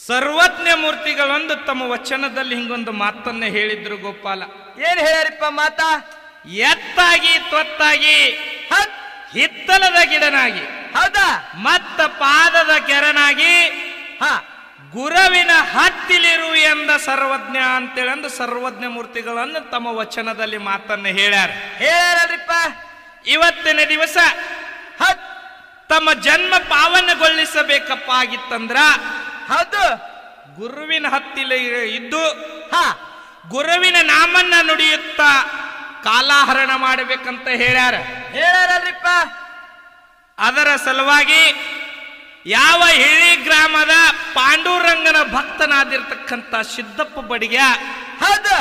ಸರ್ವಜ್ಞ ಮೂರ್ತಿಗಳೊಂದು ತಮ್ಮ ವಚನದಲ್ಲಿ ಹಿಂಗೊಂದು ಮಾತನ್ನ ಹೇಳಿದ್ರು ಗೋಪಾಲ ಏನ್ ಹೇಳ್ಯಾರಿಪ್ಪ ಮಾತಾ ಎತ್ತಾಗಿ ತೊತ್ತಾಗಿ ಹತ್ ಹಿತ್ತಲದ ಗಿಡನಾಗಿ ಹೌದಾ ಮತ್ತ ಪಾದದ ಕೆರನಾಗಿ ಹಾ ಗುರವಿನ ಹತ್ತಿಲಿರು ಎಂದ ಸರ್ವಜ್ಞ ಅಂತೇಳಂದು ಸರ್ವಜ್ಞ ಮೂರ್ತಿಗಳನ್ನು ತಮ್ಮ ವಚನದಲ್ಲಿ ಮಾತನ್ನ ಹೇಳ್ಯಾರ ಹೇಳ್ಯಾರಲ್ರಿಪ್ಪ ಇವತ್ತಿನ ದಿವಸ ಹತ್ ತಮ್ಮ ಜನ್ಮ ಪಾವನಗೊಳಿಸಬೇಕಪ್ಪ ಆಗಿತ್ತಂದ್ರ ಹೌದು ಗುರುವಿನ ಹತ್ತಿಲ ಇದ್ದು ಹಾ ಗುರುವಿನ ನಾಮನ್ನ ನುಡಿಯುತ್ತಾ ಕಾಲಾಹರಣ ಮಾಡಬೇಕಂತ ಹೇಳ್ಯಾರ ಹೇಳ್ಯಾರಲ್ರಿಪ್ಪ ಅದರ ಸಲುವಾಗಿ ಯಾವ ಹಿಳಿ ಗ್ರಾಮದ ಪಾಂಡುರಂಗನ ಭಕ್ತನಾದಿರ್ತಕ್ಕಂಥ ಸಿದ್ದಪ್ಪ ಬಡಿಗೆ ಹೌದು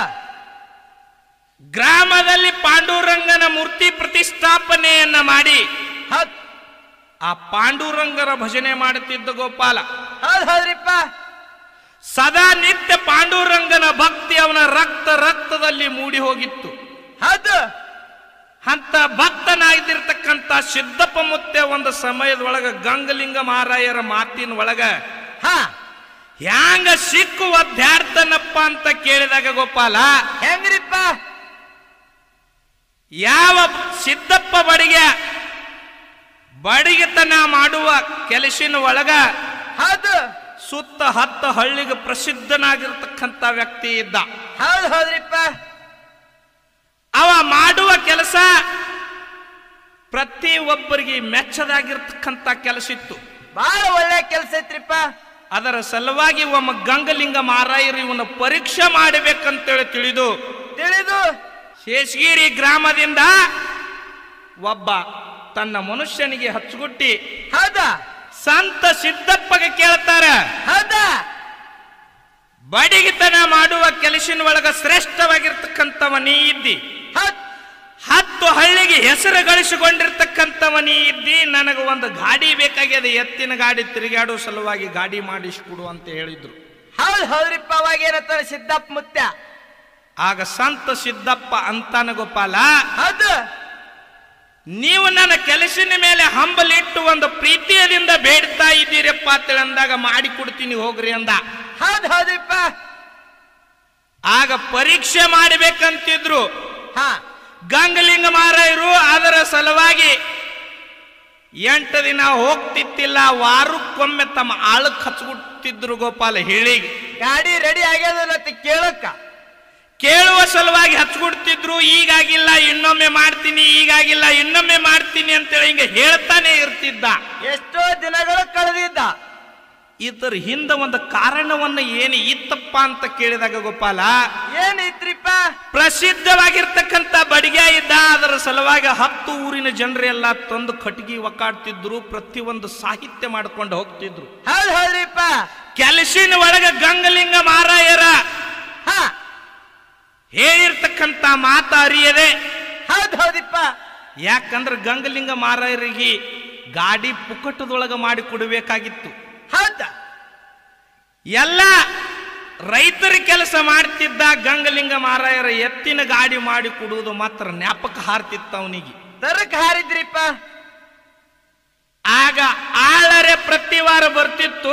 ಗ್ರಾಮದಲ್ಲಿ ಪಾಂಡುರಂಗನ ಮೂರ್ತಿ ಪ್ರತಿಷ್ಠಾಪನೆಯನ್ನ ಮಾಡಿ ಹೌದ್ ಆ ಪಾಂಡುರಂಗರ ಭಜನೆ ಮಾಡುತ್ತಿದ್ದ ಗೋಪಾಲ ಹೌದ್ ಹೌದ್ರಿಪ್ಪ ಸದಾ ನಿತ್ಯ ಪಾಂಡುರಂಗನ ಭಕ್ತಿ ಅವನ ರಕ್ತ ರಕ್ತದಲ್ಲಿ ಮೂಡಿ ಹೋಗಿತ್ತು ಹೌದು ಅಂತ ಭಕ್ತನಾಗಿದ್ದಿರ್ತಕ್ಕಂಥ ಸಿದ್ದಪ್ಪ ಮುತ್ತೆ ಒಂದು ಸಮಯದೊಳಗ ಗಂಗಲಿಂಗ ಮಹಾರಾಯರ ಮಾತಿನ ಒಳಗ ಹಾ ಹ್ಯಾಂಗ ಸಿಕ್ಕು ಒದ್ದಾಡ್ತಾನಪ್ಪ ಅಂತ ಕೇಳಿದಾಗ ಗೋಪಾಲ ಹೆಂಗ್ರಿಪ್ಪ ಯಾವ ಸಿದ್ದಪ್ಪ ಬಡಿಗೆ ಬಡಿಗೆತನ ಮಾಡುವ ಕೆಲಸಿನ ಒಳಗ ಹೌದು ಸುತ್ತ ಹತ್ತ ಹಳ್ಳಿಗೆ ಪ್ರಸಿದ್ಧನಾಗಿರ್ತಕ್ಕಂಥ ವ್ಯಕ್ತಿ ಇದ್ದ ಹೌದ್ ಹೌದ್ರಿಪ್ಪ ಅವ ಮಾಡುವ ಕೆಲಸ ಪ್ರತಿ ಒಬ್ಬರಿಗೆ ಮೆಚ್ಚದಾಗಿರ್ತಕ್ಕಂಥ ಕೆಲಸ ಇತ್ತು ಬಹಳ ಒಳ್ಳೆ ಕೆಲ್ಸ ಐತ್ರಿಪ್ಪ ಅದರ ಸಲುವಾಗಿ ಒಮ್ಮ ಗಂಗಲಿಂಗ ಮಾರಾಯರು ಇವನ ಪರೀಕ್ಷೆ ಮಾಡಬೇಕಂತೇಳಿ ತಿಳಿದು ತಿಳಿದು ಶೇಷಗಿರಿ ಗ್ರಾಮದಿಂದ ಒಬ್ಬ ತನ್ನ ಮನುಷ್ಯನಿಗೆ ಹಚ್ಚುಗುಟ್ಟಿ ಹೌದಾ ಸಂತ ಸಿದ್ದಪ್ಪಗೆ ಕೇಳ್ತಾರ ಹೌದಾ ಬಡಿಗೆತನ ಮಾಡುವ ಕೆಲಸಿನ ಒಳಗ ಶ್ರೇಷ್ಠವಾಗಿರ್ತಕ್ಕಂಥವ ನೀ ಇದ್ದಿ ಹೌದ್ ಹತ್ತು ಹಳ್ಳಿಗೆ ಹೆಸರು ಗಳಿಸಿಕೊಂಡಿರ್ತಕ್ಕಂಥವ ನೀ ಇದ್ದಿ ನನಗೆ ಒಂದು ಗಾಡಿ ಬೇಕಾಗ್ಯದ ಎತ್ತಿನ ಗಾಡಿ ತಿರುಗಾಡೋ ಸಲುವಾಗಿ ಗಾಡಿ ಮಾಡಿಸ್ಕೊಡು ಅಂತ ಹೇಳಿದ್ರು ಹೌದ್ ಹೌದ್ರಿಪ್ಪ ಅವಾಗ ಏನಂತಾನೆ ಸಿದ್ದಪ್ಪ ಮುತ್ಯ ಆಗ ಸಂತ ಸಿದ್ದಪ್ಪ ಅಂತಾನ ಗೋಪಾಲ ಹೌದು ನೀವು ನನ್ನ ಕೆಲಸಿನ ಮೇಲೆ ಹಂಬಲಿಟ್ಟು ಒಂದು ಪ್ರೀತಿಯದಿಂದ ಬೇಡ್ತಾ ಇದ್ದೀರಪ್ಪ ಅಂತೇಳಿ ಅಂದಾಗ ಮಾಡಿ ಕೊಡ್ತೀನಿ ಹೋಗ್ರಿ ಅಂದ ಹೌದ್ ಹೌದ್ರಿಪ್ಪ ಆಗ ಪರೀಕ್ಷೆ ಮಾಡಬೇಕಂತಿದ್ರು ಹಾ ಗಂಗಲಿಂಗ ಮಾರಾಯರು ಅದರ ಸಲುವಾಗಿ ಎಂಟು ದಿನ ಹೋಗ್ತಿತ್ತಿಲ್ಲ ವಾರಕ್ಕೊಮ್ಮೆ ತಮ್ಮ ಆಳಕ್ ಹಚ್ಬಿಟ್ಟಿದ್ರು ಗೋಪಾಲ ಹೇಳಿಗೆ ಗಾಡಿ ರೆಡಿ ಆಗ್ಯದ ಕೇಳಕ್ಕ ಕೇಳುವ ಸಲುವಾಗಿ ಹಚ್ಕೊಡ್ತಿದ್ರು ಈಗಾಗಿಲ್ಲ ಇನ್ನೊಮ್ಮೆ ಮಾಡ್ತೀನಿ ಈಗಾಗಿಲ್ಲ ಇನ್ನೊಮ್ಮೆ ಮಾಡ್ತೀನಿ ಅಂತೇಳಿ ಹಿಂಗೆ ಹೇಳ್ತಾನೆ ಇರ್ತಿದ್ದ ಎಷ್ಟೋ ದಿನಗಳು ಕಳೆದಿದ್ದ ಇದರ ಹಿಂದೆ ಒಂದು ಕಾರಣವನ್ನ ಏನು ಇತ್ತಪ್ಪ ಅಂತ ಕೇಳಿದಾಗ ಗೋಪಾಲ ಏನ್ ಇತ್ರಿಪ್ಪ ಪ್ರಸಿದ್ಧವಾಗಿರ್ತಕ್ಕಂಥ ಬಡಿಗೆ ಇದ್ದ ಅದರ ಸಲುವಾಗಿ ಹತ್ತು ಊರಿನ ಜನರೆಲ್ಲ ತಂದು ಕಟ್ಟಿಗೆ ಒಕ್ಕಾಡ್ತಿದ್ರು ಪ್ರತಿಯೊಂದು ಸಾಹಿತ್ಯ ಮಾಡ್ಕೊಂಡು ಹೋಗ್ತಿದ್ರು ಹೌದ್ ಹೌದ್ರಿಪ್ಪ ಕೆಲಸಿನ ಒಳಗ ಗಂಗಲಿಂಗ ಮಾರಾಯರ ಹಾ ಹೇಳಿರ್ತಕ್ಕಂಥ ಮಾತ ಅರಿಯದೆ ಹೌದ್ ಹೌದಿಪ್ಪ ಯಾಕಂದ್ರೆ ಗಂಗಲಿಂಗ ಮಾರಾಯರಿಗೆ ಗಾಡಿ ಪುಕ್ಕಟದೊಳಗ ಮಾಡಿ ಕೊಡಬೇಕಾಗಿತ್ತು ಹೌದ ಎಲ್ಲ ರೈತರ ಕೆಲಸ ಮಾಡ್ತಿದ್ದ ಗಂಗಲಿಂಗ ಮಾರಾಯರ ಎತ್ತಿನ ಗಾಡಿ ಮಾಡಿ ಕೊಡುವುದು ಮಾತ್ರ ಜ್ಞಾಪಕ ಹಾರ್ತಿತ್ತು ಅವನಿಗೆ ತರಕ್ ಹಾರಿದ್ರಿಪ್ಪ ಆಗ ಆಳರೆ ಪ್ರತಿ ವಾರ ಬರ್ತಿತ್ತು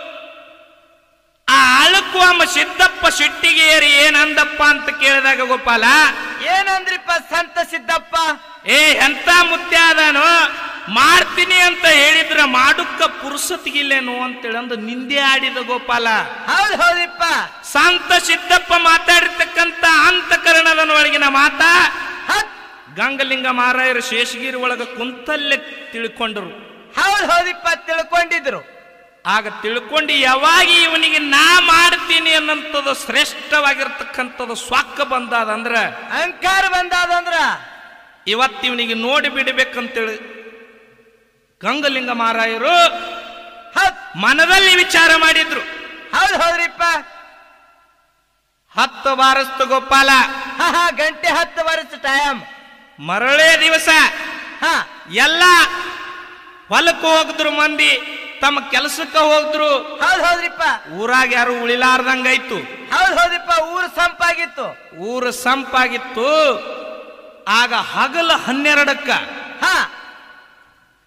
ಆ ಆಳಕ್ಕೂ ಅಮ್ಮ ಸಿದ್ದಪ್ಪ ಸಿಟ್ಟಿಗೆ ಏರಿ ಏನಂದಪ್ಪ ಅಂತ ಕೇಳಿದಾಗ ಗೋಪಾಲ ಏನಂದ್ರಿಪ್ಪ ಸಂತ ಸಿದ್ದಪ್ಪ ಏ ಎಂತ ಮುತ್ಯ ಅದಾನು ಮಾಡ್ತೀನಿ ಅಂತ ಹೇಳಿದ್ರ ಮಾಡುಕ್ಕ ಪುರುಸತ್ಗಿಲ್ಲೇನು ಅಂತೇಳಂದು ನಿಂದೆ ಆಡಿದ ಗೋಪಾಲ ಹೌದ್ ಹೌದಿಪ್ಪ ಸಂತ ಸಿದ್ದಪ್ಪ ಮಾತಾಡಿರ್ತಕ್ಕಂಥ ಅಂತಕರಣದ ಒಳಗಿನ ಮಾತ ಹತ್ ಗಂಗಲಿಂಗ ಮಾರಾಯರು ಶೇಷಗಿರಿ ಒಳಗ ಕುಂತಲ್ಲೇ ತಿಳ್ಕೊಂಡರು ಹೌದ್ ಹೌದಿಪ್ಪ ತಿಳ್ಕೊಂಡಿದ್ರು ಆಗ ತಿಳ್ಕೊಂಡು ಯಾವಾಗ ಇವನಿಗೆ ನಾ ಮಾಡ್ತೀನಿ ಅನ್ನಂಥದ್ದು ಶ್ರೇಷ್ಠವಾಗಿರ್ತಕ್ಕಂಥದ್ದು ಸ್ವಾಕ್ಕ ಬಂದಾದಂದ್ರ ಅಹಂಕಾರ ಬಂದಾದಂದ್ರ ಇವತ್ತು ಇವನಿಗೆ ನೋಡಿ ಬಿಡಬೇಕಂತೇಳಿ ಗಂಗಲಿಂಗ ಮಾರಾಯರು ಹತ್ ಮನದಲ್ಲಿ ವಿಚಾರ ಮಾಡಿದ್ರು ಹೌದ್ ಹೌದ್ರಿಪ್ಪ ಹತ್ತು ಬಾರಸ್ತು ಗೋಪಾಲ ಹಾ ಹಾ ಗಂಟೆ ಹತ್ತು ವರ್ಷ ಟೈಮ್ ಮರಳೇ ದಿವಸ ಹಾ ಎಲ್ಲ ಹೊಲಕ್ಕೆ ಹೋಗಿದ್ರು ಮಂದಿ ತಮ್ಮ ಕೆಲಸಕ್ಕೆ ಹೋಗಿದ್ರು ಹೌದ್ ಹೌದ್ರಿಪ್ಪ ಊರಾಗ ಯಾರು ಉಳಿಲಾರ್ದಂಗಾಯ್ತು ಹೌದ್ ಹೌದಿಪ್ಪ ಊರು ಸಂಪಾಗಿತ್ತು ಊರು ಸಂಪಾಗಿತ್ತು ಆಗ ಹಗಲ ಹನ್ನೆರಡಕ್ಕ ಹಾ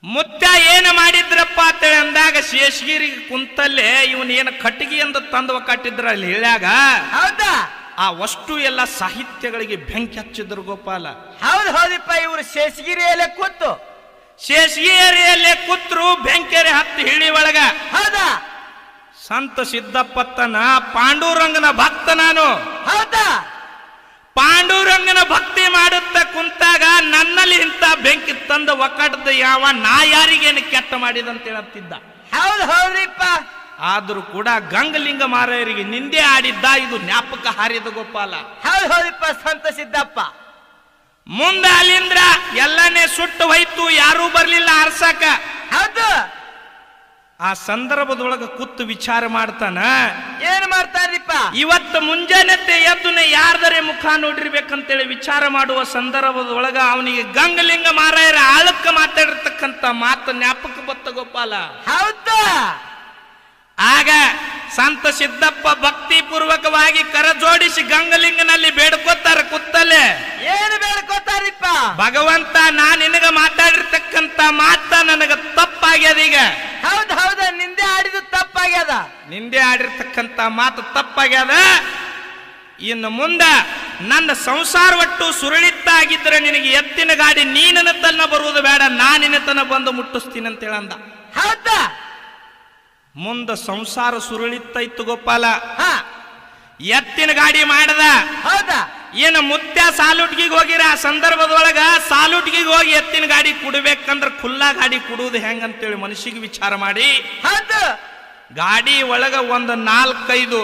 ಮುತ್ತ ಏನು ಮಾಡಿದ್ರಪ್ಪ ಅಂತೇಳಿ ಅಂದಾಗ ಶೇಷಗಿರಿಗೆ ಕುಂತಲ್ಲೇ ಇವನ್ ಏನು ಕಟ್ಟಿಗೆ ಎಂದು ತಂದು ಕಟ್ಟಿದ್ರ ಅಲ್ಲಿ ಹೇಳ್ಯಾಗ ಹೌದಾ ಆ ವಸ್ತು ಎಲ್ಲ ಸಾಹಿತ್ಯಗಳಿಗೆ ಬೆಂಕಿ ಹಚ್ಚಿದ್ರು ಗೋಪಾಲ ಹೌದ್ ಹೌದಿಪ್ಪ ಇವ್ರು ಶೇಷಗಿರಿಯಲ್ಲೇ ಕೂತು ಶೇಷಗಿರಿಯಲ್ಲೇ ಕೂತ್ರು ಬೆಂಕೆರೆ ಹತ್ತಿ ಹಿಳಿ ಒಳಗ ಹೌದಾ ಸಂತ ಸಿದ್ದಪ್ಪತ್ತನ ಪಾಂಡುರಂಗನ ಭಕ್ತ ನಾನು ಹೌದಾ ಪಾಂಡುರಂಗನ ಭಕ್ತಿ ಮಾಡುತ್ತ ಕುಂತಾಗ ನನ್ನಲ್ಲಿ ಇಂಥ ಬೆಂಕಿ ತಂದ ಒಕ್ಕಟದ ಯಾವ ನಾ ಯಾರಿಗೇನು ಕೆಟ್ಟ ಮಾಡಿದಂತ ಹೇಳುತ್ತಿದ್ದ ಹೌದ್ ಹೌದ್ರಿಪ್ಪ ಆದ್ರೂ ಕೂಡ ಗಂಗಲಿಂಗ ಮಾರಾಯರಿಗೆ ನಿಂದೆ ಆಡಿದ್ದ ಇದು ಜ್ಞಾಪಕ ಹಾರಿದ ಗೋಪಾಲ ಹೌದ್ ಹೌದಿಪ್ಪ ಸಂತ ಸಿದ್ದಪ್ಪ ಮುಂದ ಅಲ್ಲಿಂದ್ರ ಎಲ್ಲನೇ ಸುಟ್ಟು ಹೋಯ್ತು ಯಾರೂ ಬರ್ಲಿಲ್ಲ ಆರ್ಸಾಕ ಹೌದು ಆ ಸಂದರ್ಭದೊಳಗ ಕೂತು ವಿಚಾರ ಮಾಡ್ತಾನ ಏನ್ ಮಾಡ್ತಾರ್ರಿಪ್ಪ ಇವತ್ತು ಮುಂಜಾನೆತ್ತೆ ಎದ್ದುನೆ ಯಾರ್ದರೆ ಮುಖ ನೋಡಿರ್ಬೇಕಂತೇಳಿ ವಿಚಾರ ಮಾಡುವ ಸಂದರ್ಭದೊಳಗ ಅವನಿಗೆ ಗಂಗಲಿಂಗ ಮಾರಾಯರ ಆಳಕ್ಕ ಮಾತಾಡಿರ್ತಕ್ಕಂಥ ಮಾತು ಜ್ಞಾಪಕ ಬತ್ತ ಗೋಪಾಲ ಹೌದಾ ಆಗ ಸಂತ ಸಿದ್ದಪ್ಪ ಭಕ್ತಿ ಪೂರ್ವಕವಾಗಿ ಕರ ಜೋಡಿಸಿ ಗಂಗಲಿಂಗನಲ್ಲಿ ಬೇಡ್ಕೋತಾರ ಕುತ್ತಲ್ಲೇ ಏನು ಬೇಡ್ಕೋತಾರಿಪ್ಪ ಭಗವಂತ ನಾ ನಿನಗ ಮಾತಾಡಿರ್ತಕ್ಕಂಥ ಮಾತ ನನಗ ತಪ್ಪಾಗ್ಯದ ಈಗ ಹೌದ್ ಹೌದ ನಿಂದೆ ಆಡಿದ್ದು ತಪ್ಪಾಗ್ಯದ ನಿಂದೆ ಆಡಿರ್ತಕ್ಕಂಥ ಮಾತು ತಪ್ಪಾಗ್ಯದ ಇನ್ನು ಮುಂದ ನನ್ನ ಸಂಸಾರ ಒಟ್ಟು ಸುರಳಿತ್ತಾಗಿದ್ರೆ ನಿನಗೆ ಎತ್ತಿನ ಗಾಡಿ ನೀನನ ತನ್ನ ಬರುವುದು ಬೇಡ ನಾನಿನ ತನ ಬಂದು ಮುಟ್ಟಿಸ್ತೀನಿ ಅಂತ ಹೇಳಂದ ಹೌದಾ ಮುಂದ ಸಂಸಾರ ಸುರಳಿತ್ತೈತು ಗೋಪಾಲ ಹಾ ಎತ್ತಿನ ಗಾಡಿ ಮಾಡದ ಹೌದಾ ಏನು ಮುತ್ಯ ಸಾಲುಟ್ಗಿಗೆ ಹೋಗಿರ ಆ ಸಂದರ್ಭದೊಳಗ ಸಾಲುಟ್ಗಿಗೆ ಹೋಗಿ ಎತ್ತಿನ ಗಾಡಿ ಕುಡ್ಬೇಕಂದ್ರ ಖುಲ್ಲಾ ಗಾಡಿ ಕುಡುವುದು ಹೆಂಗಂತೇಳಿ ಮನುಷ್ಯಗೆ ವಿಚಾರ ಮಾಡಿ ಹೌದು ಗಾಡಿ ಒಳಗ ಒಂದು ನಾಲ್ಕೈದು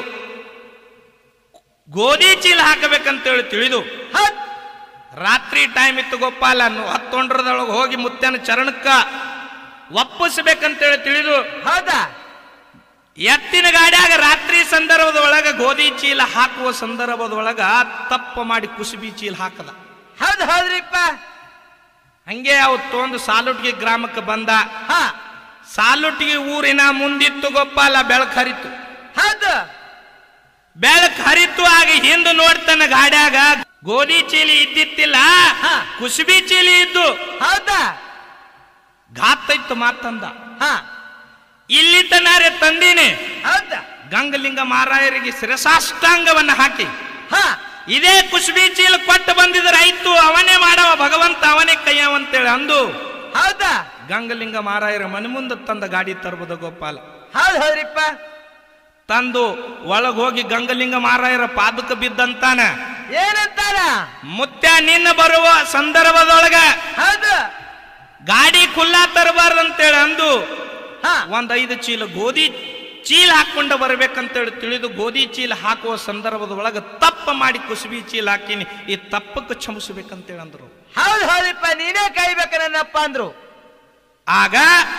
ಗೋಧಿ ಚೀಲ ಹಾಕಬೇಕಂತೇಳಿ ತಿಳಿದು ಹೌದ್ ರಾತ್ರಿ ಟೈಮ್ ಇತ್ತು ಗೋಪಾಲ ಹತ್ತೊಂಡ್ರದೊಳಗೆ ಹೋಗಿ ಮುತ್ಯನ ಚರಣಕ್ಕ ಒಪ್ಪಿಸ್ಬೇಕಂತೇಳಿ ತಿಳಿದು ಹೌದಾ ಎತ್ತಿನ ಗಾಡಿಯಾಗ ರಾತ್ರಿ ಸಂದರ್ಭದೊಳಗ ಗೋಧಿ ಚೀಲ ಹಾಕುವ ಸಂದರ್ಭದೊಳಗ ತಪ್ಪ ಮಾಡಿ ಕುಸುಬಿ ಚೀಲ ಹಾಕದ ಹೌದ್ ಹೌದ್ರಿಪ್ಪ ಹಂಗೆ ಅವತ್ತು ಒಂದು ಸಾಲುಟ್ಗಿ ಗ್ರಾಮಕ್ಕೆ ಬಂದ ಹಾ ಸಾಲುಟ್ಗಿ ಊರಿನ ಮುಂದಿತ್ತು ಗೋಪಾಲ ಬೆಳಕು ಹರಿತು ಹೌದು ಬೆಳಕು ಹರಿತು ಆಗ ಹಿಂದ ನೋಡ್ತಾನ ಗಾಡ್ಯಾಗ ಗೋಧಿ ಚೀಲಿ ಇದ್ದಿತ್ತಿಲ್ಲ ಹಾ. ಕುಸುಬಿ ಚೀಲಿ ಇದ್ದು ಹೌದಾ ಘಾತೈತು ಮಾತಂದ ಹಾ ಇಲ್ಲಿ ತನಾರೆ ತಂದೀನಿ ಹೌದಾ ಗಂಗಲಿಂಗ ಮಾರಾಯರಿಗೆ ಶಿರಸಾಷ್ಟಾಂಗವನ್ನ ಹಾಕಿ ಹಾ ಇದೇ ಕುಸುಬಿ ಚೀಲ ಕೊಟ್ಟು ಬಂದಿದ್ರೆ ಆಯ್ತು ಅವನೇ ಮಾಡವ ಭಗವಂತ ಅವನೇ ಕೈಯವಂತೇಳಿ ಅಂದು ಹೌದಾ ಗಂಗಲಿಂಗ ಮಾರಾಯರ ಮನೆ ಮುಂದೆ ತಂದ ಗಾಡಿ ತರ್ಬೋದು ಗೋಪಾಲ ಹೌದ್ ಹೌದ್ರಿಪ್ಪ ತಂದು ಒಳಗ್ ಹೋಗಿ ಗಂಗಲಿಂಗ ಮಾರಾಯರ ಪಾದಕ ಬಿದ್ದಂತಾನ ಏನಂತಾರ ಮುತ್ಯ ನಿನ್ನ ಬರುವ ಸಂದರ್ಭದೊಳಗ ಹೌದು ಗಾಡಿ ಖುಲ್ಲಾ ತರಬಾರ್ದಂತೇಳಿ ಅಂದು ಹಾ ಒಂದ್ ಐದು ಚೀಲ ಗೋಧಿ ಚೀಲ ಹಾಕೊಂಡು ಬರ್ಬೇಕಂತೇಳಿ ತಿಳಿದು ಗೋಧಿ ಚೀಲ ಹಾಕುವ ಸಂದರ್ಭದೊಳಗ ತಪ್ಪ ಮಾಡಿ ಕುಸುಬಿ ಚೀಲ ಹಾಕಿನಿ ಈ ತಪ್ಪಕ್ಕೆ ಕ್ಷಮಿಸ್ಬೇಕಂತೇಳಿ ಅಂದ್ರು ಹೌದ್ ಹೌದ್ರಿಪ್ಪ ನೀನೇ ಕೈಬೇಕ ನನ್ನಪ್ಪ ಅಂದ್ರು ಆಗ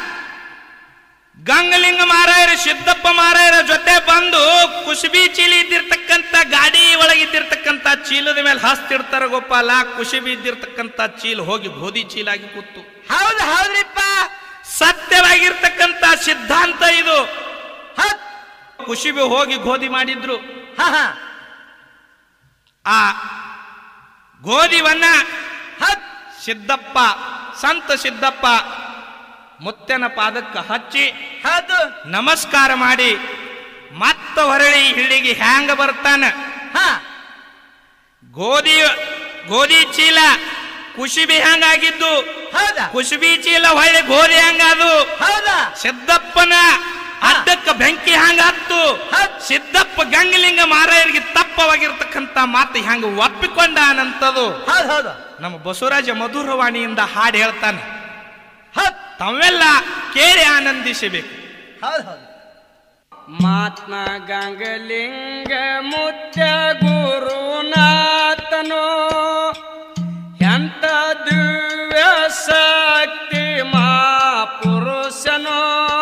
ಗಂಗಲಿಂಗ ಮಾರಾಯರ ಸಿದ್ದಪ್ಪ ಮಾರಾಯರ ಜೊತೆ ಬಂದು ಕುಸುಬಿ ಚೀಲ ಇದ್ದಿರ್ತಕ್ಕಂಥ ಗಾಡಿ ಒಳಗಿದ್ದಿರ್ತಕ್ಕಂಥ ಚೀಲದ ಮೇಲೆ ಹಸ್ತಿಡ್ತಾರ ಗೋಪಾಲ ಕುಸುಬಿ ಇದ್ದಿರ್ತಕ್ಕಂಥ ಚೀಲ ಹೋಗಿ ಗೋಧಿ ಚೀಲ ಆಗಿ ಕೂತು ಹೌದ್ ಹೌದ್ರಿಪ್ಪ ಸತ್ಯವಾಗಿರ್ತಕ್ಕಂಥ ಸಿದ್ಧಾಂತ ಇದು ಹೌದ್ ಕುಸುಬಿ ಹೋಗಿ ಗೋಧಿ ಮಾಡಿದ್ರು ಹಾ ಹಾ ಆ ಗೋಧಿವನ್ನ ಹೌದ್ ಸಿದ್ದಪ್ಪ ಸಂತ ಸಿದ್ದಪ್ಪ ಮುತ್ತನ ಪಾದಕ್ಕೆ ಹಚ್ಚಿ ಹೌದು ನಮಸ್ಕಾರ ಮಾಡಿ ಮತ್ತ ಹೊರಳಿ ಹಿಳ್ಳಿಗೆ ಹ್ಯಾಂಗ ಬರ್ತಾನ ಹಾ ಗೋಧಿ ಗೋಧಿ ಚೀಲ ಕುಸುಬಿ ಹಂಗಾಗಿದ್ದು ಹೌದಾ ಕುಸುಬಿ ಚೀಲ ಹೊಳ್ಳಿ ಗೋಧಿ ಹಂಗಾದು ಹೌದಾ ಸಿದ್ದಪ್ಪನ ಅಡ್ಡಕ್ಕ ಬೆಂಕಿ ಹಂಗ ಹತ್ತು ಹೌದ್. ಸಿದ್ದಪ್ಪ ಗಂಗಲಿಂಗ ಮಾರಾಯರಿಗೆ ತಪ್ಪವಾಗಿರ್ತಕ್ಕಂಥ ಮಾತು ಹಂಗ ಒಪ್ಪಿಕೊಂಡ ಅನ್ನಂಥದ್ದು ಹೌದ್ ಹೌದು ನಮ್ಮ ಬಸವರಾಜ ಮಧುರವಾಣಿಯಿಂದ ಹಾಡು ಹೇಳ್ತಾನೆ ಹೌದ್ ತಾವೆಲ್ಲ ಕೇಳಿ ಆನಂದಿಸಬೇಕು ಹೌದ್ ಹೌದು ಮಾತ್ಮ ಗಂಗಲಿಂಗ ಮುತ್ಯ ಗುರುನಾಥನು ಎಂತ ದಿವ್ಯ ಶಕ್ತಿ ಮಾ ಪುರುಷನು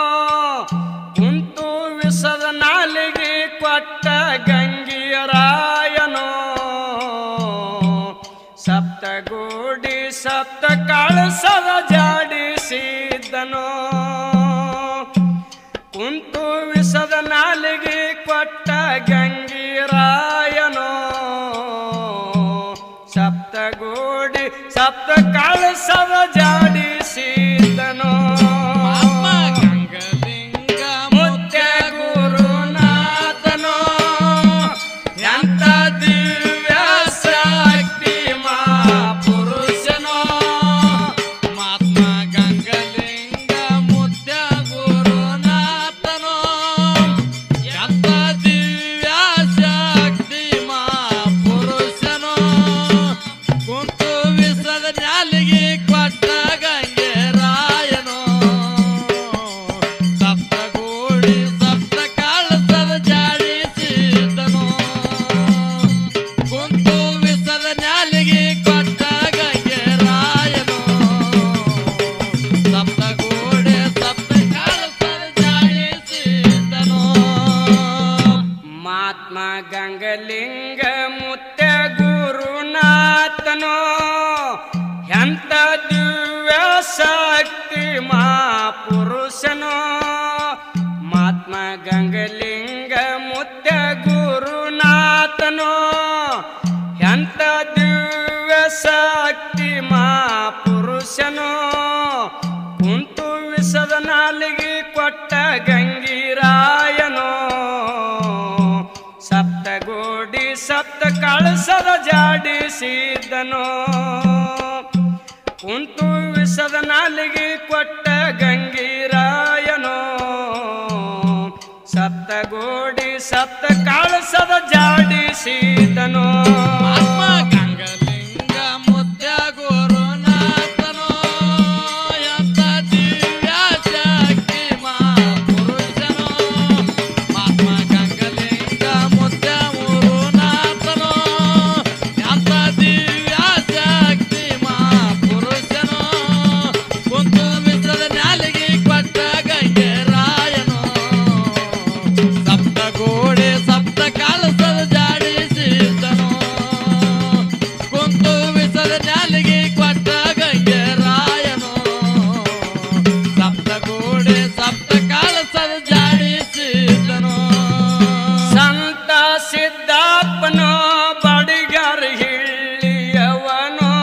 ಕುಂತು ವಿಸದ ನಾಲಿಗೆ ಕೊಟ್ಟ ಗಂಗೀರಾಯನು ಸಪ್ತಗೂಡಿ ಸಪ್ತ ಕಳಸದ ಜಾಡಿಸಿದ್ದನು ಕುಂತು ವಿಸದ ನಾಲಿಗೆ ಕೊಟ್ಟ ಗಂಗೀರಾಯನೋ ಸಪ್ತಗೋಡಿ ಸಪ್ತ ಕಳಸದ ಜಾಡಿಸಿದ್ದನೋ ಜಾಡಿಸಿದನು ಮಹಾತ್ಮ ಗಂಗಲಿಂಗ ಮುತ್ಯ ಗುರುನಾಥನು ಎಂತ ದಿವ್ಯ ಶಕ್ತಿ ಮಹಾಪುರುಷನು ಮಹಾತ್ಮ ಗಂಗಲಿಂಗ ಮುದ್ದ ಗುರುನಾಥನು ಎಂತ ದಿವ್ಯ ಶಕ್ತಿ ಪುರುಷನು ಕುಂತು ವಿಸದ ನ್ಯಾಲಿಗೆ ಕೊಟ್ಟ ಗಂಗೆ ರಾಯನು ಸಪ್ತಗೋಡಿ ಸಪ್ತ ಕಾಳಸದ ಜಾಡಿಸಿದನು ಕುಂತು ವಿಸದ ನ್ಯಾಲಿಗೆ ಕೊಟ್ಟ ಗಂಗೆ ರಾಯನು ಸಪ್ತಗೋಡೆ ಸಪ್ತ ಕಾಳಸದ ಜಾಡಿಸಿದನು ಮಹಾತ್ಮ ಗಂಗಲಿಂಗ ಮುತ್ಯ ಗುರುನಾಥನು ಎಂತ ದಿವ್ಯ ಶಕ್ತಿ ಮಹಾಪುರುಷನು ಮಹಾತ್ಮ ಗಂಗಲಿಂಗ ಮುತ್ಯ ಗುರುನಾಥನು ಎಂತ ದಿವ್ಯ ಶಕ್ತಿ ಮಹಾಪುರುಷನು ಕುಂತು ವಿಸದ ನಾಲಿಗೆ ಕೊಟ್ಟ ಗಂಗೀರಾಯನು ಸಪ್ತಗೋಡಿ ಸಪ್ತ ಕಳಸದ ಜಾಡಿಸಿದನು ಕುಂತು ವಿಸದ ನಾಲಿಗೆ ಕೊಟ್ಟ ಗಂಗೀರಾಯನು ಸಪ್ತಗೋಡಿ ಸಪ್ತ ಕಳಸದ ಜಾಡಿಸಿದನು ಮಹಾತ್ಮ ಗಂಗಲಿಂಗ ಮುದ್ದ ಗುರುನಾಥನು ಎಂತ ದಿವ್ಯ ಶಕ್ತಿ ಮಹಾಪುರುಷನು ಮಹಾತ್ಮ ಗಂಗಲಿಂಗ ಮುದ್ದ ಗುರುನಾಥನು ಎಂತ ದಿವ್ಯ ಶಕ್ತಿ ಮಹಾಪುರುಷನು ಕುಂತು ಮಿಶ್ರದ ನ್ಯಾಲಿಗೆ ಕೊಟ್ಟ ಗಂಗೆ ರಾಯನು ಸಪ್ತ ಗೋಡೆ ಸಪ್ತ ಕಾಳಸದ ಜಾಡಿಸಿದನು ಕುಂತು ವಿಸದ ನ್ಯಾಲಿಗೆ ಕೊಟ್ಟ ಗಂಗೆ ರಾಯನು ಸಪ್ತ ಗೋಡೆ ಸಪ್ತ ಕಾಳಸದ ಜಾಡಿಸಿದನು ಸಂತ ಸಿದ್ದಾಪನು ಬಡಿಗರ ಹಿಳ್ಳಿಯವನು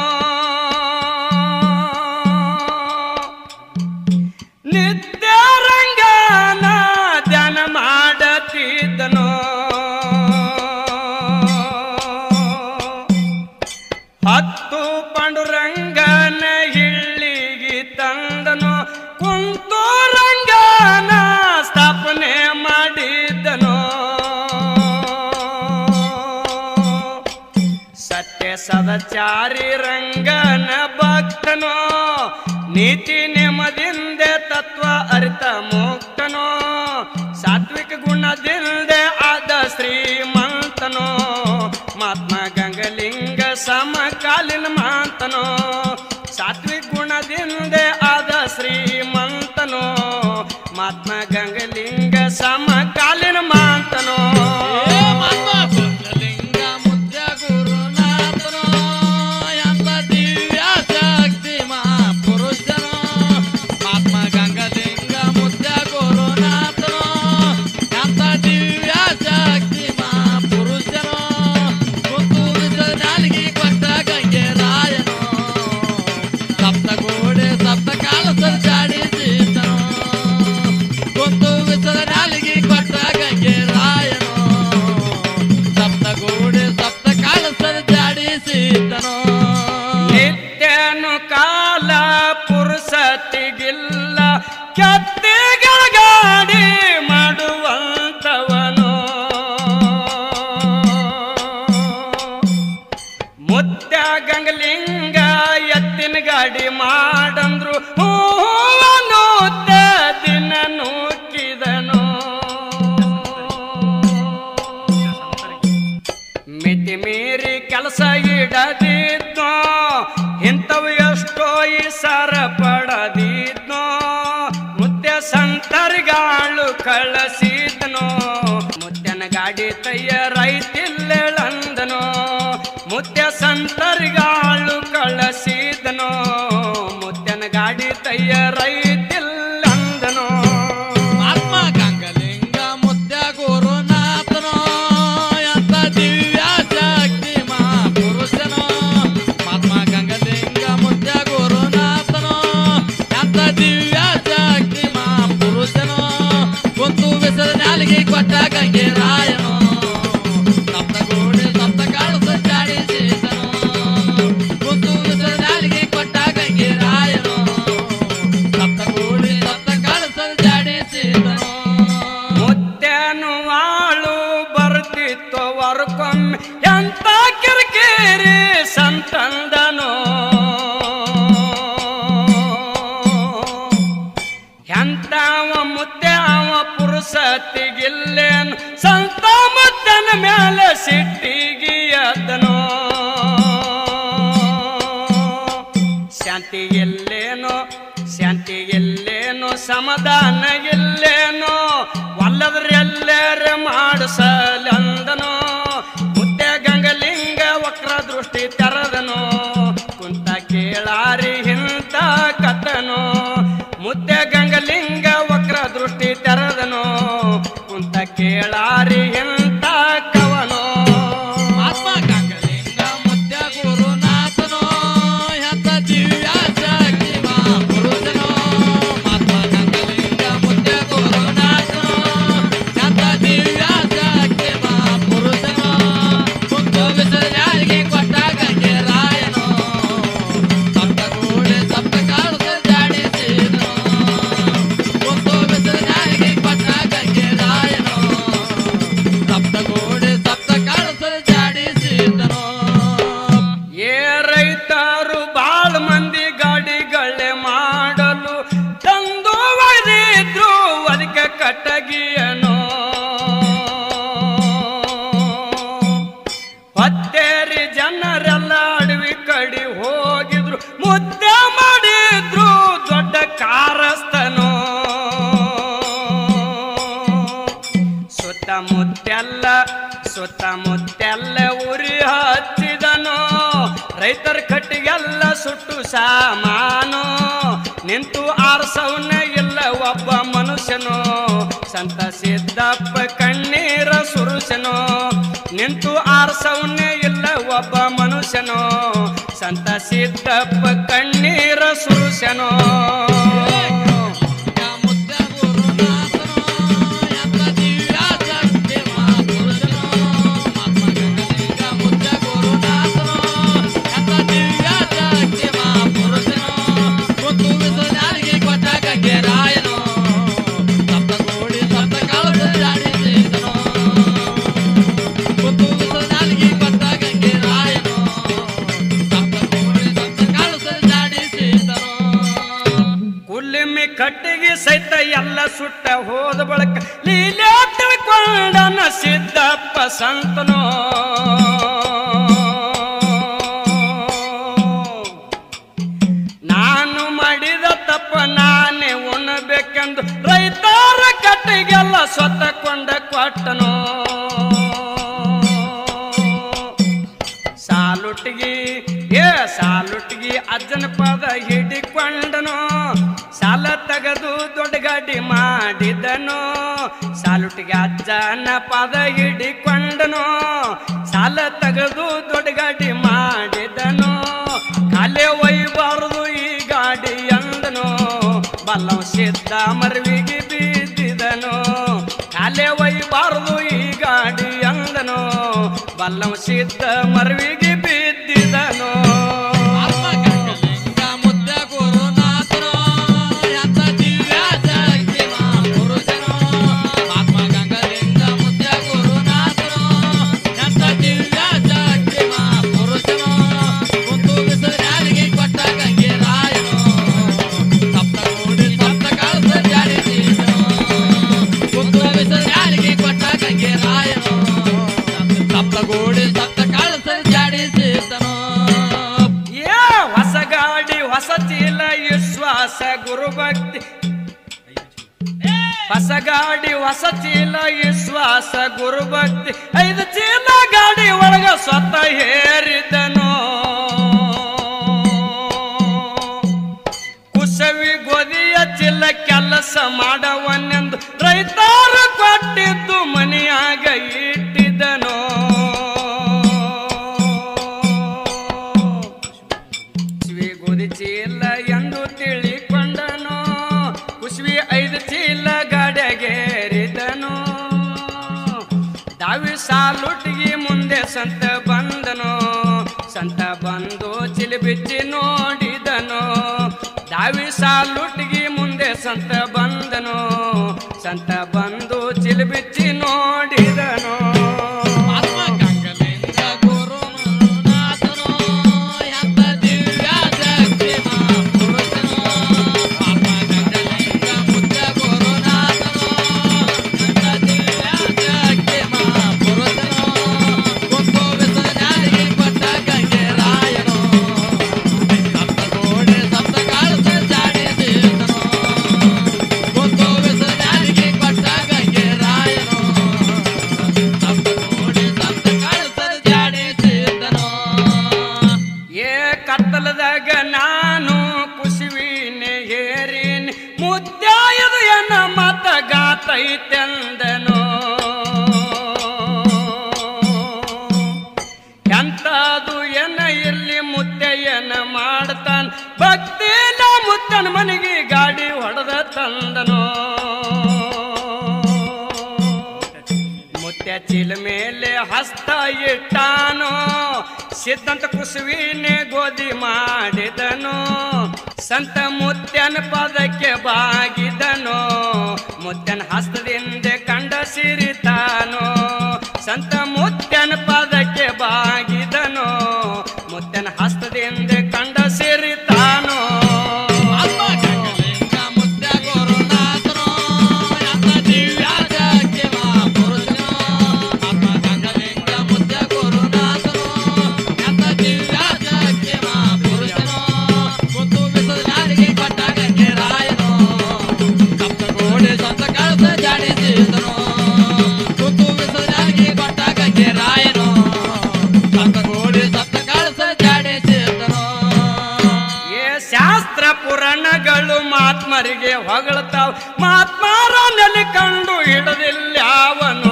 ನಿತ್ಯ ರಂಗನ ಧ್ಯಾನ ಮಾಡತಿದ್ದನು ಹತ್ತು ಪಾಂಡುರಂಗನ ಹಿಳ್ಳಿಗೆ ತಂದನು ಕುಂತು ರಂಗನ ಸ್ಥಾಪನೆ ಮಾಡಿದ್ದನು ಸತ್ಯ ಸದಚಾರಿ ರಂಗನ ಭಕ್ತನೋ ನೀತಿ ನೆಮ್ಮದಿಂದ ತತ್ವ ಅರಿತ ಮುಕ್ತನೋ ಸಾತ್ವಿಕ ಗುಣದಿಂದ ಆದ ಶ್ರೀಮಂತನೋ ಮಹಾತ್ಮ ಗಂಗಲಿಂಗ ಸಮಕಾಲೀನ ಮಾತನೋ ಸಾತ್ವಿಕ ಗುಣದಿಂದ ಆದ ಶ್ರೀಮಂತನೋ ಮಹಾತ್ಮ ಗಂಗಲಿಂಗ ಸಮಕಾಲೀನ ಮಾತನೋ ಏ ಮಹಾತ್ಮ ಗಂಗಲಿಂಗ ಮುದ್ದ ಗುರುನಾಥನು ಎಂತ ದಿವ್ಯ ಶಕ್ತಿ ಮಹಾಪುರುಷನು ಮಹಾತ್ಮ ಗಂಗಲಿಂಗ ಮುದ್ದ ಗುರುನಾಥನು ಎಂತ ದಿವ್ಯ ಶಕ್ತಿ ಮಹಾಪುರುಷನು ಕುಂತು ವಿಸದ ನಾಲಿಗೆ ಕೊಟ್ಟ ಗಂಗೆ ರಾಯನು ಸಪ್ತ ಗೋಡೆ ಸಪ್ತ ಕಾಲಸದ ಜಾಡಿಸಿದನು ಕುಂತು ವಿಸದ ನಾಲಿಗೆ ಕೊಟ್ಟ ಗಂಗೆ ರಾಯನು ಸಪ್ತ ಗೋಡೆ ಸಪ್ತ ಕಾಲಸದ ಜಾಡಿಸಿದನು ನಿತ್ಯನು ಕಾಲ ಪುರುಷತಿಗಿಲ್ಲ ಕೆತ್ತಿಗಳ ಗಾಡಿ ಮಾಡುವಂತವನು ಮುತ್ಯ ಗಂಗಲಿಂಗ ಎತ್ತಿನ ಗಾಡಿ ಮಾಡಂದ್ರು ಹೂವನು ದಿನ ನೂಕಿದನು ಮಿತಿ ಮೀರಿ ಕೆಲಸ ಇಡದಿದ್ನೋ ಇಂಥವು ಎಷ್ಟೋ ಈ ಸರ ಪಡದಿದ್ನೋ ಮುತ್ಯ ಸಂತರ್ಗಾಳು ಕಳಿಸಿದ್ನೋ ಮುತ್ಯನ ಗಾಡಿ ತಯ್ಯರೈತಿಲ್ಲೆಳಂದನೋ ಮುತ್ಯ ಸಂತರ್ಗಾಳು ಕಳಿಸಿದ್ನೋ ಮುತ್ಯನ ಗಾಡಿ ತಯ್ಯರೈತಿಲ್ಲಂದನೋ ಆತ್ಮ ಗಂಗಲಿಂಗ ಮುದ್ದ ಗುರುನಾಥನು ಎಂತ ದಿವ್ಯ ಶಕ್ತಿ ಮಹಾಪುರುಷನು ಮಹಾತ್ಮ ಗಂಗಲಿಂಗ ಮುದ್ದ ಗುರುನಾಥನು ಕೊಟ್ಟ ಗಂಗೆ ರಾಯನು ಸಪ್ತಗೋಡಿ ಸಪ್ತ ಕಾಳು ಸಂಚಾಡಿಸಿದನು ಕುಂತು ನಾಲಿಗೆ ಕೊಟ್ಟ ಗಂಗೆ ರಾಯನು ಸಪ್ತಗೋಡಿ ಸಪ್ತ ಕಾಳು ಸಂಚಾಡಿಸಿದನು ಮುತ್ತೆನು ಆಳು ಬರ್ತಿತ್ತು ವರ್ಕೊಮ್ಮೆ ಎಂತ ಕಿರಿಕಿರಿ ಸಂತಂದನು ಎಂತವ ಮುದ್ದೆ ಅವ ಪುರುಷತಿಗಿಲ್ಲೇನು ಸಂತ ಮುದ್ದನ ಮೇಲೆ ಸಿಟ್ಟಿಗೆ ಎದ್ದನು ಶಾಂತಿ ಎಲ್ಲೇನೋ ಶಾಂತಿ ಎಲ್ಲೇನೋ ಸಮಾಧಾನ ಎಲ್ಲೇನೋ ಒಲ್ಲದ್ರೆಲ್ಲರ ಮಾಡಿಸಲಂದನೋ ಮುದ್ದೆ ಗಂಗಲಿಂಗ ವಕ್ರ ದೃಷ್ಟಿ ತೆರದನು ಕುಂತ ಕೇಳಾರಿ ಹಿಂತ ಕಥನು ಮುದ್ದೆ ಗಂಗಲಿಂಗ ವಕ್ರ ದೃಷ್ಟಿ ತೆರದನು ಕುಂತ ಕೇಳಾರಿ ಹಿಂತ ಕವನೋ ಆತ್ಮ ಗಂಗಲಿಂಗ ಮುದ್ದ ಗುರುನಾಥನೋ ಎಂತ ದಿವ್ಯ ಶಕ್ತಿ ಮಹಾಪುರುಷನೋ ಆತ್ಮ ಗಂಗಲಿಂಗ ಮುದ್ದ ಗುರುನಾಥನೋ ಎಂತ ದಿವ್ಯ ಶಕ್ತಿ ಮಹಾಪುರುಷನೋ ಕುಂತು ವಿಸರ್ಜನೆಗೆ ಕೊಟ್ಟ ಗಂಗೆ ರಾಯನೋ ಸಪ್ತ ಗೋಡೆ ಸಪ್ತ ಕಾಳು ಸಂಜಾಡಿಸಿದನು ಕುಂತು ವಿಸರ್ಜನೆಗೆ ಕೊಟ್ಟ ಗಂಗೆ ರಾಯನೋ ಸಪ್ತ ಗೋಡೆ ಸಪ್ತ ಕಾಳು ಸಂಜಾಡಿಸಿದನು ಏ ರೈತರು ಬಾಳ ಮಂದಿ ಗಾಡಿಗಳೇ ಮಾಡಲು ತಂದು ಒಯ್ದಿದ್ರು ಅದಕ್ಕೆ ಕಟ್ಟಗಿಯನು ಹೊತ್ತೇರಿ ಜನರೆಲ್ಲ ಅಡವಿ ಕಡಿ ಹೋಗಿದ್ರು ಮುದ್ದೆ ಮಾಡಿದ್ರು ದೊಡ್ಡ ಕಾರಸ್ತನು ಸುತ್ತಮುತ್ತೆಲ್ಲ ಸುತ್ತಮುತ್ತೆಲ್ಲ ಉರಿ ಹಚ್ಚಿದನು ರೈತರ ಕಟ್ಟಿಗೆಲ್ಲ ಸುಟ್ಟು ಸಾಮಾನು ನಿಂತು ಆರ್ಸವನ ಇಲ್ಲ ಒಬ್ಬ ಮನುಷ್ಯನು ಸಂತ ಸಿದ್ದಪ್ಪ ಕಣ್ಣೀರ ಸುರುಸನು ನಿಂತು ಆರ್ಸವನೇ ಇಲ್ಲ ಒಬ್ಬ ಮನುಷ್ಯನು ಸಂತ ಸಿದ್ದಪ್ಪ ಕಣ್ಣೀರ ಸುರುಸನು ಮುದ್ದ ಗುರುನಾಥನೋ ಎಂತ ದಿವ್ಯ ಶಕ್ತಿ ಮಹಾಪುರುಷನೋ ಆತ್ಮ ಗಂಗಲಿಂಗ ಮುದ್ದ ಗುರುನಾಥನೋ ಎಂತ ದಿವ್ಯ ಶಕ್ತಿ ಮಹಾಪುರುಷನೋ ಕುಂತು ವಿಸರ್ಜನೆಗೆ ಕೊಟ್ಟ ಗಂಗೆ ರಾಯನೋ ಸಪ್ತ ಗೋಡಿ ಸಪ್ತ ಕಾಳು ಸಂಜಾಡಿಸಿದನು ಕುಂತು ವಿಸರ್ಜನೆಗೆ ಕೊಟ್ಟ ಗಂಗೆ ರಾಯನೋ ಸಪ್ತ ಗೋಡಿ ಸಪ್ತ ಕಾಳು ಸಂಜಾಡಿಸಿದನು ಕುಲ್ಲಿಮಿ ಕಟ್ಟಿಗೆ ಸಹಿತ ಎಲ್ಲ ಸುಟ್ಟ ಹೋದ ಬಳಕ ಲೀಲೆ ತಿಳ್ಕೊಂಡನ ಸಿದ್ದಪ್ಪ ಸಂತನೋ ನಾನು ಮಾಡಿದ ತಪ್ಪ ನಾನೇ ಉಣ್ಣಬೇಕೆಂದು ರೈತರ ಕಟ್ಟಿಗೆಲ್ಲ ಸ್ವತಃ ಕೊಟ್ಟನು ಸಾಲುಟ್ಟಿಗಿ ಏ ಸಾಲುಟ್ಟಿಗಿ ಅಜ್ಜನ ಪದ ಹಿಡಿಕೊಂಡನು ಸಾಲ ತೆಗೆದು ದೊಡ್ಡ ಗಾಡಿ ಮಾಡಿದನು ಸಾಲುಟ್ಟಿಗೆ ಅಜ್ಜನ ಪದ ಹಿಡಿಕೊಂಡನು ಸಾಲ ತೆಗೆದು ದೊಡ್ಡ ಗಾಡಿ ಮಾಡಿದನು ಕಾಲೇ ಒಯ್ಬಾರದು ಈ ಗಾಡಿ ಎಂದನು ಬಲ್ಲವ ಸಿದ್ಧ ಮರವಿಗೆ ಬಿದ್ದಿದನು ಕಾಲೇ ಒಯ್ಬಾರದು ಈ ಗಾಡಿ ಎಂದನು ಬಲ್ಲವ ಸಿದ್ಧ ಮರವಿಗೆ ಬಿದ್ದಿದನು ಆತ್ಮ ಗಂಗಲಿಂಗ ಮುದ್ದ ಗುರುನಾಥನೋ ಎಂತ ದಿವ್ಯ ಶಕ್ತಿ ಮಹಾಪುರುಷನೋ ಆತ್ಮ ಗಂಗಲಿಂಗ ಮುದ್ದ ಗುರುನಾಥನೋ ಎಂತ ದಿವ್ಯ ಶಕ್ತಿ ಮಹಾಪುರುಷನೋ ಕುಂತು ವಿಸರ್ಜನೆಗೆ ಕೊಟ್ಟ ಗಂಗೆ ರಾಯನೋ ಸಪ್ತ ಕೋಡಿ ಸಪ್ತ ಕಾಳು ಸಂಜಾಡಿಸಿದನು ಕುಂತು ವಿಸರ್ಜನೆಗೆ ಕೊಟ್ಟ ಗಂಗೆ ರಾಯನೋ ಸಪ್ತ ಗೋಡಿ ಸಪ್ತ ಕಾಳು ಸಂಜಾಡಿಸಿದನು ಏ ಹೊಸ ಗಾಡಿ ಹೊಸ ಚೀಲ ವಿಶ್ವಾಸ ಗುರು ಭಕ್ತಿ ಹೊಸ ಗಾಡಿ ಹೊಸ ಚೀಲ ವಿಶ್ವಾಸ ಗುರು ಭಕ್ತಿ ಐದು ಚೀಲ ಗಾಡಿ ಒಳಗ ಸ್ವತಃ ಹೇರಿದನು ಕುಸವಿ ಗೋಧಿಯ ಚಿಲ್ಲ ಕೆಲಸ ಮಾಡವನೆಂದು ರೈತರು ಕೊಟ್ಟಿದ್ದು ಮನೆಯಾಗ ಇಟ್ಟಿದ್ದನು ಕುಸ್ವಿ ಗೋಧಿ ಚೀಲ ಎಂದು ತಿಳಿಕೊಂಡನು ಕುಸ್ವಿ ಐದು ಚೀಲ ಗಾಡಿಯಾಗೇರಿದನು ಸಾಲುಟ್ಟಿಗೆ ಮುಂದೆ ಸಂತ ಬಂದನು ಸಂತ ಬಂದು ಚಿಲಿಬಿಚ್ಚಿ ನೋಡಿದನು ದಾವಿ ಸಾಲುಟ್ಟಿಗೆ ಮುಂದೆ ಸಂತ ಬಂದನು ಸಂತ ಬಂದು ಚಿಲಿಬಿಚ್ಚಿ ನೋಡಿದನು ಆತ್ಮ ಗಂಗಲಿಂಗ ಗುರುನಾಥನೋ ಎಂತ ದಿವ್ಯ ಶಕ್ತಿ ಮಹಾಪುರುಷನೋ ಆತ್ಮ ಗಂಗಲಿಂಗ ಮುದ್ದ ಗುರುನಾಥನೋ ಎಂತ ದಿವ್ಯ ಶಕ್ತಿ ಮಹಾಪುರುಷನೋ ಗೊತ್ತು ವಿಸರ್ಜನೆಗೆ ಕೊಟ್ಟ ಗಂಗೆ ರಾಯನೋ ಸಪ್ತ ಗೋಡೆ ಸಪ್ತ ಕಾಳು ಜಾಡಿಸಿದನೋ ಗೊತ್ತು ವಿಸರ್ಜನೆಗೆ ಕೊಟ್ಟ ಗಂಗೆ ರಾಯನೋ ಸಪ್ತ ಗೋಡೆ ಸಪ್ತ ಕಾಳು ಜಾಡಿಸಿದನೋ ಏ ಕತ್ತಲದಾಗ ನಾನು ಕುಸಿವಿನೆ ಏರಿನಿ ಮುದ್ದಾಯದು ಎನ್ನ ಮತ ಗಾತೈತೆಂದನು ಎಂತದು ಎನ್ನ ಇರ್ಲಿ ಮುದ್ದೆಯನ್ನ ಮಾಡ್ತಾನ ಭಕ್ತಿನ ಮುದ್ದನ ಮನೆಗೆ ಗಾಡಿ ಹೊಡೆದ ತಂದನು ಮುತ್ಯ ಚೀಲ ಮೇಲೆ ಹಸ್ತ ಇಟ್ಟಾನು ಸಿದ್ಧಂತ ಕುಸುವಿನೇ ಗೋಧಿ ಮಾಡಿದನು ಸಂತ ಮುತ್ಯನ ಪದಕ್ಕೆ ಬಾಗಿದನು ಮುತ್ಯನ ಹಸ್ತದಿಂದ ಕಂಡ ಸಿರಿತಾನು ಸಂತ ಮುತ್ಯನ ಪದಕ್ಕೆ ಬಾಗಿದನು ಮುತ್ಯನ ಹಸ್ತದಿಂದ ಕಂಡ ಸಿರಿತಾನು ಆತ್ಮ ಗಂಗಲಿಂಗ ಮುದ್ದ ಗುರುನಾಥನೋ ಎಂತ ದಿವ್ಯ ಶಕ್ತಿ ಮಹಾಪುರುಷನೋ ಆತ್ಮ ಗಂಗಲಿಂಗ ಮುದ್ದ ಗುರುನಾಥನೋ ಎಂತ ದಿವ್ಯ ಶಕ್ತಿ ಮಹಾಪುರುಷನೋ ಗೊತ್ತು ಬಿಸಲಾರಿಗೆ ಕೊಟ್ಟ ಗಂಗೆ ರಾಯನೋ ಸಪ್ತ ಗೋಡೆ ಸಪ್ತ ಕಳಸ ಜಾಡಿಸಿದನೋ ಗೊತ್ತು ಬಿಸಲಾರಿಗೆ ಕೊಟ್ಟ ಗಂಗೆ ರಾಯನೋ ಸಪ್ತ ಗೋಡೆ ಸಪ್ತ ಕಳಸ ಜಾಡಿಸಿದನೋ ಏ ಶಾಸ್ತ್ರ ಪುರಾಣಗಳು ಮಾತ್ಮರಿಗೆ ಹೊಗಳ್ತಾವ್ ಮಾತ್ಮಾರ ನೆಲೆ ಕಂಡು ಹಿಡದಿಲ್ಯಾವನು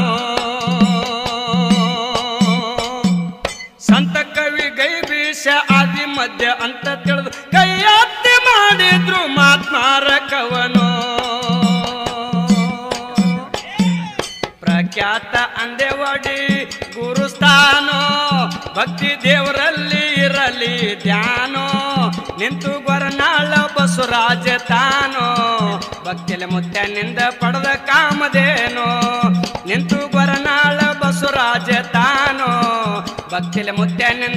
ಸಂತ ಕವಿ ಗೈ ಬೀಸ ಆದಿ ಮಧ್ಯ ಅಂತ ತಿಳಿದು ಕೈ ಅತ್ತಿ ಮಾಡಿದ್ರು ಮಾತ್ಮಾರ ಕವನು ಪ್ರಖ್ಯಾತ ಅಂದೆವಡಿ ಗುರುಸ್ಥಾನೋ ಭಕ್ತಿ ದೇವರಲ್ಲಿ ಇರಲಿ ಧ್ಯಾನೋ ನಿಂತು ಗೊರನಾಳ ಬಸವರಾಜ ತಾನೋ ಭಕ್ತಿಲೆ ಮುತ್ಯನಿಂದ ಪಡೆದ ಕಾಮದೇನೋ ನಿಂತು ಗೊರನಾಳ ಬಸವರಾಜ ತಾನೋ ಭಕ್ತಿಲೆ ಮುತ್ಯನಿಂದ